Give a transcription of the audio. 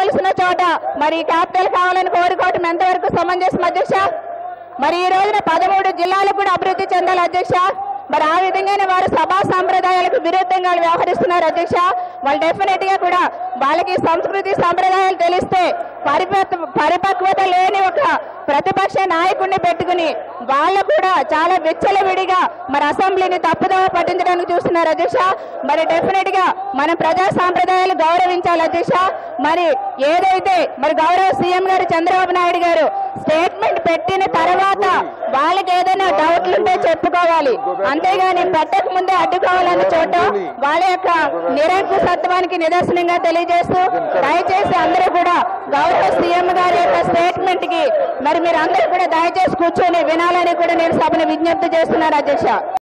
కావాల్సిన చోట మరి క్యాపిటల్ కావాలని కోరుకోవటం ఎంతవరకు సమంజసం అధ్యక్ష మరి ఈ రోజున పదమూడు జిల్లాలు కూడా అభివృద్ధి చెందాలి అధ్యక్ష మరి ఆ విధంగానే వారు సభా సాంప్రదాయాలకు విరుద్ధంగా వ్యవహరిస్తున్నారు అధ్యక్ష వాళ్ళు డెఫినెట్ గా కూడా వాళ్ళకి సంస్కృతి సాంప్రదాయాలు తెలిస్తే పరిపక్వ పరిపక్వత లేని ఒక ప్రతిపక్ష నాయకుడిని పెట్టుకుని వాళ్ళు కూడా చాలా విచ్చలవిడిగా మరి అసెంబ్లీని తప్పుదోవ పట్టించడానికి చూస్తున్నారు అధ్యక్ష మరి డెఫినెట్ గా మనం ప్రజా సాంప్రదాయాలు గౌరవించాలి అధ్యక్ష మరి ఏదైతే మరి గౌరవ సీఎం గారు చంద్రబాబు నాయుడు గారు స్టేట్మెంట్ పెట్టిన తర్వాత వాళ్ళకి ఏదైనా డౌట్లు ఉంటే చెప్పుకోవాలి అంతేగాని పెట్టక ముందే అడ్డుకోవాలన్న చోట వాళ్ళ యొక్క నిరంకుశత్వానికి నిదర్శనంగా తెలియజేస్తూ దయచేసి అందరూ కూడా గౌరవ సీఎం గారి యొక్క స్టేట్మెంట్ కి మరి మీరు అందరూ కూడా దయచేసి కూర్చొని వినాలని కూడా నేను సభను విజ్ఞప్తి చేస్తున్నాను అధ్యక్ష